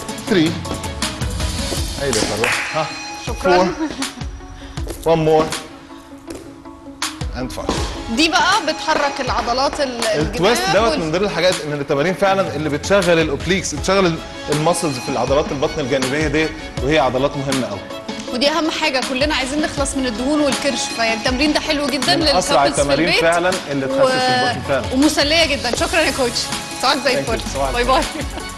three هيدا صار ها شكرا four one more and five دي بقى بتحرك العضلات ال- التويست الجناب دوت وال- من ضمن الحاجات من التمارين فعلا اللي بتشغل الاوبليكس بتشغل المسلز في العضلات البطن الجانبيه دي وهي عضلات مهمه قوي ودي اهم حاجه كلنا عايزين نخلص من الدهون والكرش فالتمرين ده حلو جدا من للكابلز اسرع في التمارين البيت فعلا اللي تخسس البطن فعلا ومسليه جدا شكرا يا كوتش سواك زي Thank you. الفل صباح باي باي